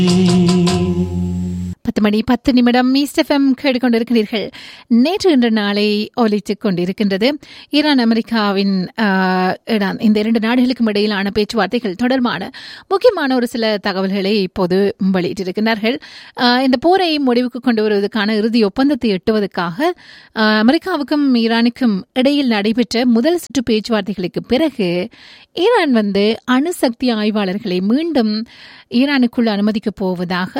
பத்து மணி பத்து நிமிடம் மீஸ்டெஃபம் கேட்டுக்கொண்டிருக்கிறீர்கள் நேற்று இன்று நாளை ஒலித்துக் கொண்டிருக்கின்றது ஈரான் அமெரிக்காவின் ஆஹ், இடம் இந்த இரண்டு நாடுகளுக்கும் இடையிலான பேச்சுவார்த்தைகள் தொடர்பான முக்கியமான ஒரு சில தகவல்களை இப்போது வெளியிட்டிருக்கிறார்கள் ஆஹ், இந்த போரை முடிவுக்கு கொண்டு வருவதற்கான இறுதி ஒப்பந்தத்தை எட்டுவதற்காக ஆஹ், அமெரிக்காவுக்கும் ஈரானுக்கும் இடையில் நடைபெற்ற முதல் சுற்று பேச்சுவார்த்தைகளுக்கு பிறகு ஈரான் வந்து அணுசக்தி ஆய்வாளர்களை மீண்டும் ஈரானுக்குள் அனுமதிக்கப் போவதாக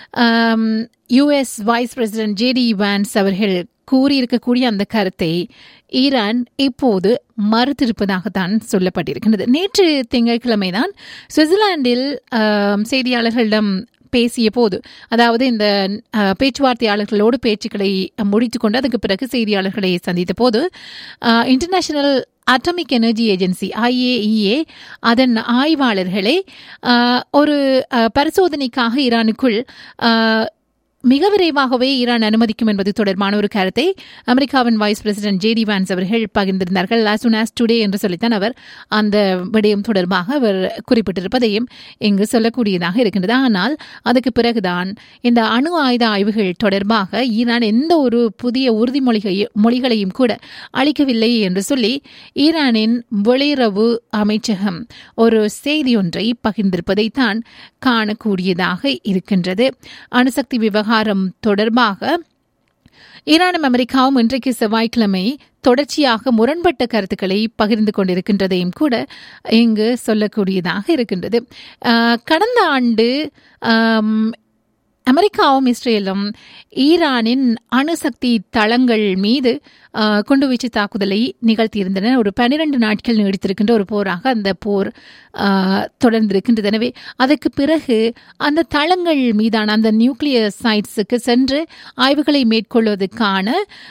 US vice president JD Vance அவர்கள் கூறியிருக்கக்கூடிய அந்த கருத்தை ஈரான் இப்போது மறுத்திருப்பதாகத்தான் சொல்லப்பட்டிருக்கின்றது நேற்று திங்கட்கிழமைதான் சுவிட்சர்லாந்தில் ஆம், செய்தியாளர்களிடம் பேசிய போது அதாவது இந்த அஹ், பேச்சுவார்த்தையாளர்களோடு பேச்சுக்களை முடித்துக்கொண்டு அதுக்கு பிறகு செய்தியாளர்களை சந்தித்த போது international atomic energy agency IAEA அதன் ஆய்வாளர்களை அஹ், ஒரு அஹ், பரிசோதனைக்காக ஈரானுக்குள் அஹ், மிக விரைவாகவே ஈரான் அனுமதிக்கும் என்பது தொடர்பான ஒரு கருத்தை அமெரிக்காவின் வைஸ் பிரசிடென்ட் ஜேடி வான்ஸ் அவர்கள் பகிர்ந்திருந்தார்கள் as soon as டுடே என்று சொல்லித்தான் அவர் அந்த விடயம் தொடர்பாக அவர் குறிப்பிட்டிருப்பதையும் இங்கு சொல்லக்கூடியதாக இருக்கின்றது ஆனால் அதுக்கு பிறகுதான் இந்த அணு ஆயுத ஆய்வுகள் தொடர்பாக ஈரான் எந்த ஒரு புதிய உறுதிமொழிகை மொழிகளையும் கூட அளிக்கவில்லை என்று சொல்லி ஈரானின் வெளியுறவு அமைச்சகம் ஒரு செய்தி ஒன்றை பகிர்ந்திருப்பதைத்தான் காணக்கூடியதாக இருக்கின்றது அணுசக்தி விவகாரம் தொடர்பாக ஈரானும் அமெரிக்காவும் இன்றைக்கு செவ்வாய்க்கிழமை தொடர்ச்சியாக முரண்பட்ட கருத்துக்களை பகிர்ந்து கொண்டிருக்கின்றதையும் கூட இங்கு சொல்லக்கூடியதாக இருக்கின்றது ஆஹ், கடந்த ஆண்டு ஆம், அமெரிக்காவும் இஸ்ரேலும் ஈரானின் அணுசக்தி தளங்கள் மீது ஆஹ், குண்டுவீச்சு தாக்குதலை நிகழ்த்தியிருந்தன ஒரு பனிரெண்டு நாட்கள் நீடித்திருக்கின்ற ஒரு போராக அந்த போர் ஆஹ், தொடர்ந்திருக்கின்றது எனவே அதற்கு பிறகு அந்த தளங்கள் மீதான அந்த நியூக்ளியர் சைட்ஸுக்கு சென்று ஆய்வுகளை மேற்கொள்வதற்கான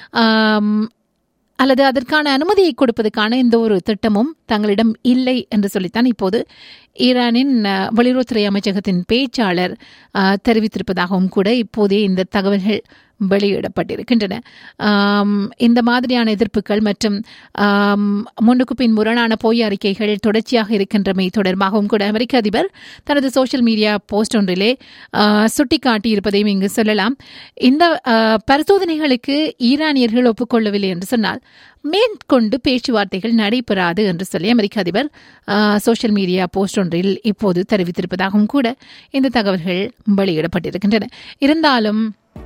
ஆம், அல்லது அதற்கான அனுமதியை கொடுப்பதற்கான எந்த ஒரு திட்டமும் தங்களிடம் இல்லை என்று சொல்லித்தான் இப்போது ஈரானின் அஹ், வெளியுறவுத்துறை அமைச்சகத்தின் பேச்சாளர் அஹ், தெரிவித்திருப்பதாகவும் கூட இப்போதே இந்த தகவல்கள் வெளியிடப்பட்டிருக்கின்றன ஆம், இந்த மாதிரியான எதிர்ப்புகள் மற்றும் ஆம், முன்னுக்கு பின் முரணான பொய் அறிக்கைகள் தொடர்ச்சியாக இருக்கின்றமை தொடர்பாகவும் கூட அமெரிக்க அதிபர் தனது சோஷியல் மீடியா போஸ்ட் ஒன்றிலே ஆஹ், சுட்டிக்காட்டியிருப்பதையும் இங்கு சொல்லலாம் இந்த ஆஹ், பரிசோதனைகளுக்கு ஈரானியர்கள் ஒப்புக்கொள்ளவில்லை என்று சொன்னால் மேற்கொண்டு பேச்சுவார்த்தைகள் நடைபெறாது என்று சொல்லி அமெரிக்க அதிபர் ஆஹ், சோஷியல் மீடியா போஸ்ட் ஒன்றில் இப்போது தெரிவித்திருப்பதாகவும் கூட இந்த தகவல்கள் வெளியிடப்பட்டிருக்கின்றன இருந்தாலும்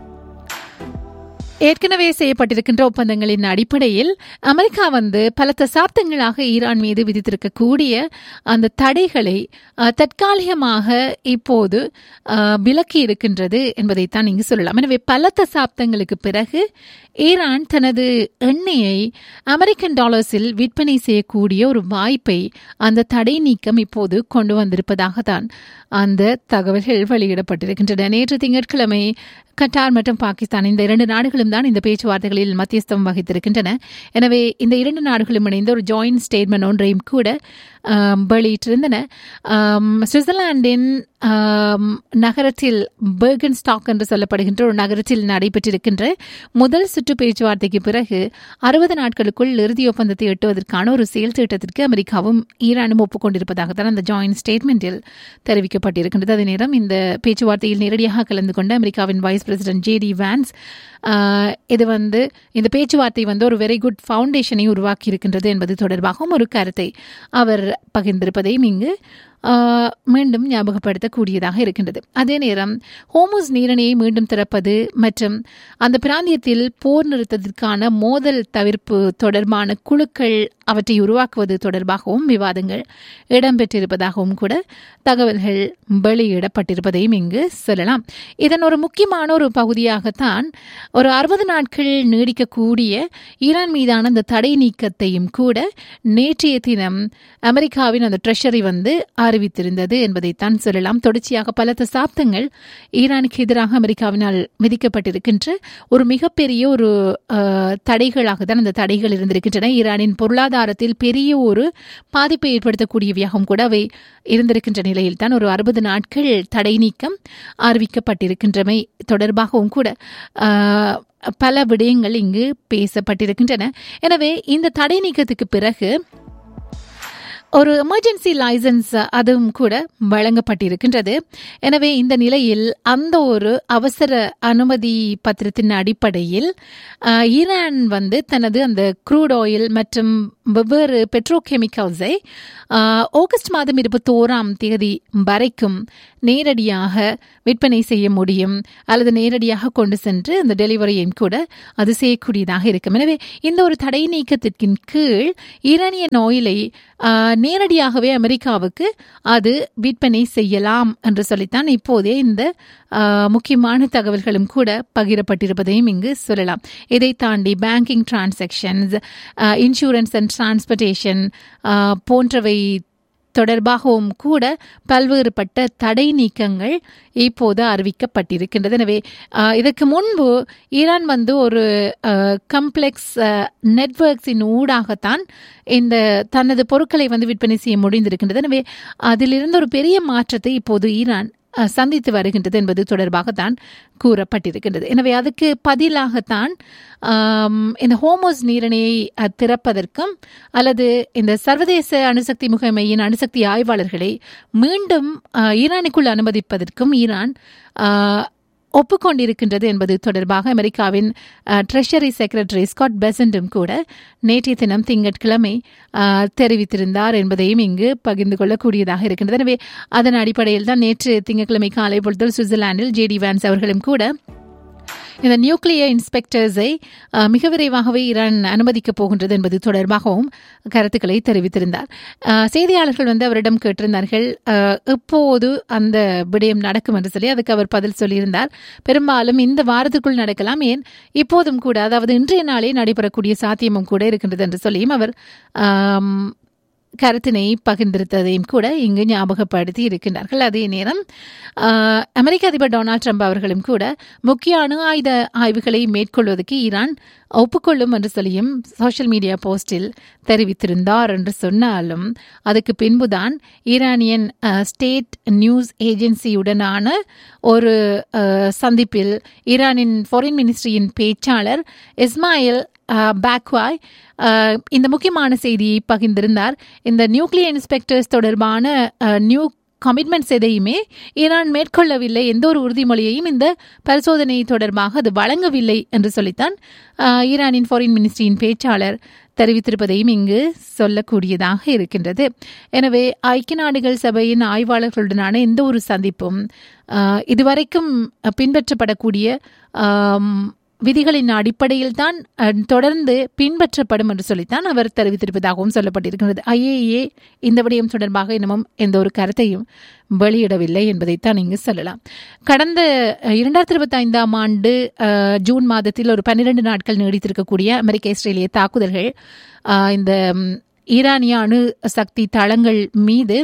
ஏற்கனவே செய்யப்பட்டிருக்கின்ற ஒப்பந்தங்களின் அடிப்படையில் அமெரிக்கா வந்து பல தசாப்தங்களாக ஈரான் மீது விதித்திருக்கக்கூடிய அந்த தடைகளை அஹ், தற்காலிகமாக இப்போது அஹ், விலக்கி இருக்கின்றது என்பதைத்தான் இங்கு சொல்லலாம் எனவே பல தசாப்தங்களுக்கு பிறகு ஈரான் தனது எண்ணெயை அமெரிக்கன் டாலர்ஸில் விற்பனை செய்யக்கூடிய ஒரு வாய்ப்பை அந்த தடை நீக்கம் இப்போது கொண்டு வந்திருப்பதாக தான் அந்த தகவல்கள் வெளியிடப்பட்டிருக்கின்றன நேற்று திங்கட்கிழமை கட்டார் மற்றும் பாகிஸ்தான் இந்த இரண்டு நாடுகளும் தான் இந்த பேச்சுவார்த்தைகளில் மத்தியஸ்தம் வகித்திருக்கின்றன எனவே இந்த இரண்டு நாடுகளும் இணைந்த ஒரு ஜாயின்ட் ஸ்டேட்மெண்ட் ஒன்றையும் கூட ஆம், வெளியிட்டிருந்தன ஆம், சுவிட்சர்லாந்தின் ஆம், நகரத்தில் பெர்கன் ஸ்டாக் என்று சொல்லப்படுகின்ற ஒரு நகரத்தில் நடைபெற்றிருக்கின்ற முதல் சுற்று பேச்சுவார்த்தைக்கு பிறகு அறுபது நாட்களுக்குள் இறுதி ஒப்பந்தத்தை எட்டுவதற்கான ஒரு செயல் திட்டத்திற்கு அமெரிக்காவும் ஈரானும் ஒப்புக்கொண்டிருப்பதாகத்தான் அந்த ஜாயின்ட் ஸ்டேட்மெண்டில் தெரிவிக்கப்பட்டிருக்கின்றது அதே நேரம் இந்த பேச்சுவார்த்தையில் நேரடியாக கலந்து கொண்ட அமெரிக்காவின் vice president J D Vance ஆஹ், இது வந்து இந்த பேச்சுவார்த்தை வந்து ஒரு வெரி குட் ஃபவுண்டேஷனை உருவாக்கி இருக்கின்றது என்பது தொடர்பாகவும் ஒரு கருத்தை அவர் பகிர்ந்திருப்பதையும் இங்கு ஆஹ், மீண்டும் ஞாபகப்படுத்தக்கூடியதாக இருக்கின்றது அதே நேரம் ஹோமோஸ் நீரணையை மீண்டும் திறப்பது மற்றும் அந்த பிராந்தியத்தில் போர் நிறுத்தத்திற்கான மோதல் தவிர்ப்பு தொடர்பான குழுக்கள் அவற்றை உருவாக்குவது தொடர்பாகவும் விவாதங்கள் இடம்பெற்றிருப்பதாகவும் கூட தகவல்கள் வெளியிடப்பட்டிருப்பதையும் இங்கு சொல்லலாம் இதன் ஒரு முக்கியமான ஒரு பகுதியாகத்தான் ஒரு அறுபது நாட்கள் நீடிக்கக்கூடிய ஈரான் மீதான அந்த தடை நீக்கத்தையும் கூட நேற்றைய தினம் அமெரிக்காவின் அந்த ட்ரெஷரி வந்து அறிவித்திருந்தது என்பதைத்தான் சொல்லலாம் தொடர்ச்சியாக பல தசாப்தங்கள் ஈரானுக்கு எதிராக அமெரிக்காவினால் விதிக்கப்பட்டிருக்கின்ற ஒரு மிகப்பெரிய ஒரு அஹ், தடைகளாக தான் அந்த தடைகள் இருந்திருக்கின்றன ஈரானின் பொருளாதாரத்தில் பெரிய ஒரு பாதிப்பை ஏற்படுத்தக்கூடியவையாகவும் கூட அவை இருந்திருக்கின்ற நிலையில் தான் ஒரு அறுபது நாட்கள் தடை நீக்கம் அறிவிக்கப்பட்டிருக்கின்றமை தொடர்பாகவும் கூட ஆஹ், பல விடயங்கள் இங்கு பேசப்பட்டிருக்கின்றன எனவே இந்த தடை நீக்கத்துக்கு பிறகு ஒரு எமர்ஜென்சி லைசன்ஸ் அதுவும் கூட வழங்கப்பட்டிருக்கின்றது எனவே இந்த நிலையில் அந்த ஒரு அவசர அனுமதி பத்திரத்தின் அடிப்படையில் அஹ், ஈரான் வந்து தனது அந்த க்ரூட் ஆயில் மற்றும் வெவ்வேறு பெட்ரோகெமிக்கல்ஸை அஹ், ஆகஸ்ட் மாதம் இருபத்தோராம் தேதி வரைக்கும் நேரடியாக விற்பனை செய்ய முடியும் அல்லது நேரடியாக கொண்டு சென்று அந்த டெலிவரியையும் கூட அது செய்யக்கூடியதாக இருக்கும் எனவே இந்த ஒரு தடை நீக்கத்திற்கின் கீழ் ஈரானியன் ஆயிலை ஆஹ், நேரடியாகவே அமெரிக்காவுக்கு அது விற்பனை செய்யலாம் என்று சொல்லித்தான் இப்போதே இந்த ஆஹ், முக்கியமான தகவல்களும் கூட பகிரப்பட்டிருப்பதையும் இங்கு சொல்லலாம் இதை தாண்டி banking transactions insurance and transportation போன்றவை தொடர்பாகவும் கூட பல்வேறுபட்ட தடை நீக்கங்கள் இப்போது அறிவிக்கப்பட்டிருக்கின்றது எனவே ஆஹ், இதற்கு முன்பு ஈரான் வந்து ஒரு கம்ப்ளெக்ஸ் நெட்வொர்க்ஸின் ஊடாகத்தான் இந்த தனது பொருட்களை வந்து விற்பனை செய்ய முடிந்திருக்கின்றது எனவே அதிலிருந்து ஒரு பெரிய மாற்றத்தை இப்போது ஈரான் அஹ், சந்தித்து வருகின்றது என்பது தொடர்பாகத்தான் கூறப்பட்டிருக்கின்றது எனவே அதுக்கு பதிலாகத்தான் ஆம், இந்த ஹோமோஸ் நீரிணையை அஹ், திறப்பதற்கும் அல்லது இந்த சர்வதேச அணுசக்தி முகமையின் அணுசக்தி ஆய்வாளர்களை மீண்டும் அஹ், ஈரானுக்குள் அனுமதிப்பதற்கும் ஈரான் அஹ், ஒப்புக்கொண்டிருக்கின்றது என்பது தொடர்பாக அமெரிக்காவின் ட்ரெஷரி செக்ரட்டரி ஸ்காட் பெசண்டும் கூட நேற்றைய தினம் திங்கட்கிழமை அஹ், தெரிவித்திருந்தார் என்பதையும் இங்கு பகிர்ந்து கொள்ளக்கூடியதாக இருக்கின்றது எனவே அதன் அடிப்படையில் தான் நேற்று திங்கட்கிழமை காலை பொழுது சுவிட்சர்லாந்தில் ஜேடி வேன்ஸ் அவர்களும் கூட இந்த நியூக்ளியர் இன்ஸ்பெக்டர்ஸை அஹ், மிக விரைவாகவே ஈரான் அனுமதிக்கப் போகின்றது என்பது தொடர்பாகவும் கருத்துக்களை தெரிவித்திருந்தார் அஹ், செய்தியாளர்கள் வந்து அவரிடம் கேட்டிருந்தார்கள் அஹ், எப்போது அந்த விடயம் நடக்கும் என்று சொல்லி அதுக்கு அவர் பதில் சொல்லியிருந்தார் பெரும்பாலும் இந்த வாரத்துக்குள் நடக்கலாம் ஏன் இப்போதும் கூட அதாவது இன்றைய நாளே நடைபெறக்கூடிய சாத்தியமும் கூட இருக்கின்றது என்று சொல்லியும் அவர் ஆம், கருத்தினை பகிர்ந்திருத்ததையும் கூட இங்கு ஞாபகப்படுத்தி இருக்கின்றார்கள் அதே நேரம் ஆஹ், அமெரிக்க அதிபர் டொனால்ட் ட்ரம்ப் அவர்களும் கூட முக்கிய அணு ஆயுத ஆய்வுகளை மேற்கொள்வதற்கு ஈரான் ஒப்புக்கொள்ளும் என்று சொல்லியும் சோஷியல் மீடியா போஸ்டில் தெரிவித்திருந்தார் என்று சொன்னாலும் அதுக்கு பின்புதான் ஈரானியன் அஹ், ஸ்டேட் நியூஸ் ஏஜென்சியுடனான ஒரு அஹ், சந்திப்பில் ஈரானின் ஃபாரின் மினிஸ்ட்ரியின் பேச்சாளர் இஸ்மாயில் அஹ், பாக்வாய் அஹ், இந்த முக்கியமான செய்தியை பகிர்ந்திருந்தார் இந்த நியூக்ளியர் இன்ஸ்பெக்டர்ஸ் தொடர்பான அஹ், நியூ கமிட்மெண்ட்ஸ் எதையுமே ஈரான் மேற்கொள்ளவில்லை எந்த ஒரு உறுதிமொழியையும் இந்த பரிசோதனை தொடர்பாக அது வழங்கவில்லை என்று சொல்லித்தான் அஹ், ஈரானின் ஃபாரின் மினிஸ்ட்ரியின் பேச்சாளர் தெரிவித்திருப்பதையும் இங்கு சொல்லக்கூடியதாக இருக்கின்றது எனவே ஐக்கிய நாடுகள் சபையின் ஆய்வாளர்களுடனான எந்த ஒரு சந்திப்பும் அஹ், இதுவரைக்கும் பின்பற்றப்படக்கூடிய ஆம், விதிகளின் அடிப்படையில் தான் அஹ், தொடர்ந்து பின்பற்றப்படும் என்று சொல்லித்தான் அவர் தெரிவித்திருப்பதாகவும் சொல்லப்பட்டிருக்கிறது ஐஏஏ இந்த விடயம் தொடர்பாக இன்னமும் எந்த ஒரு கருத்தையும் வெளியிடவில்லை என்பதைத்தான் இங்கு சொல்லலாம் கடந்த அஹ், இரண்டாயிரத்தி இருபத்தி ஐந்தாம் ஆண்டு அஹ், ஜூன் மாதத்தில் ஒரு பன்னிரண்டு நாட்கள் நீடித்திருக்கக்கூடிய அமெரிக்க இஸ்ரேலிய தாக்குதல்கள் அஹ், இந்த ம், ஈரானிய அணு சக்தி தளங்கள் மீது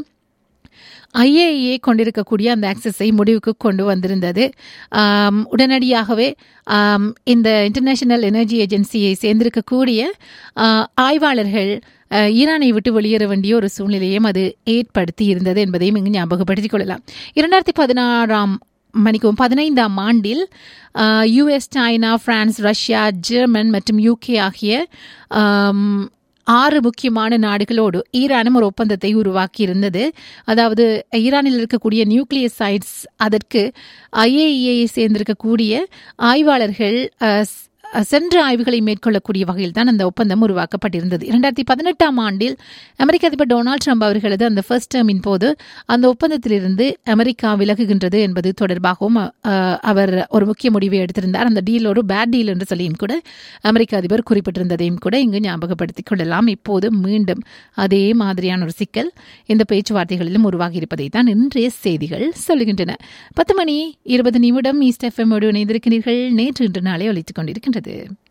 ஐஏஏ கொண்டிருக்கக்கூடிய அந்த ஆக்சஸை முடிவுக்கு கொண்டு வந்திருந்தது ஆம், உடனடியாகவே ஆம், இந்த இன்டர்நேஷனல் எனர்ஜி ஏஜென்சியை சேர்ந்திருக்கக்கூடிய ஆ, ஆய்வாளர்கள் அ, ஈரானை விட்டு வெளியேற வேண்டிய ஒரு சூழ்நிலையும் அது ஏற்படுத்தி இருந்தது என்பதையும் இங்கு ஞாபகப்படுத்திக் கொள்ளலாம் இரண்டாயிரத்தி பதினாறாம் மணிக்கும் பதினைந்தாம் ஆண்டில் US China France Russia German மற்றும் யூகே ஆகிய ஆம், ஆறு முக்கியமான நாடுகளோடு ஈரானும் ஒரு ஒப்பந்தத்தை உருவாக்கி இருந்தது அதாவது ஈரானில் இருக்கக்கூடிய நியூக்ளியர் சைட்ஸ் அதற்கு ஐஏஇஏ சேர்ந்திருக்கக்கூடிய ஆய்வாளர்கள் அஹ், ஸ்- அஹ், சென்ற ஆய்வுகளை மேற்கொள்ளக்கூடிய வகையில் தான் அந்த ஒப்பந்தம் உருவாக்கப்பட்டிருந்தது இரண்டாயிரத்தி பதினெட்டாம் ஆண்டில் அமெரிக்க அதிபர் டொனால்ட் ட்ரம்ப் அவர்களது அந்த ஃபர்ஸ்ட் டேர்மின் போது அந்த ஒப்பந்தத்திலிருந்து அமெரிக்கா விலகுகின்றது என்பது தொடர்பாகவும் அஹ், அவர் ஒரு முக்கிய முடிவை எடுத்திருந்தார் அந்த டீல் ஒரு பேட் டீல் என்று சொல்லியும் கூட அமெரிக்க அதிபர் குறிப்பிட்டிருந்ததையும் கூட இங்கு ஞாபகப்படுத்திக் கொள்ளலாம் இப்போது மீண்டும் அதே மாதிரியான ஒரு சிக்கல் இந்த பேச்சுவார்த்தைகளிலும் உருவாகி இருப்பதை தான் இன்றைய செய்திகள் சொல்லுகின்றன பத்து மணி இருபது நிமிடம் ஈஸ்ட் எஃப்எம் இணைந்திருக்கிறீர்கள் நேற்று இன்று நாளை ஒலித்துக் கொண்டிருக்கின்றது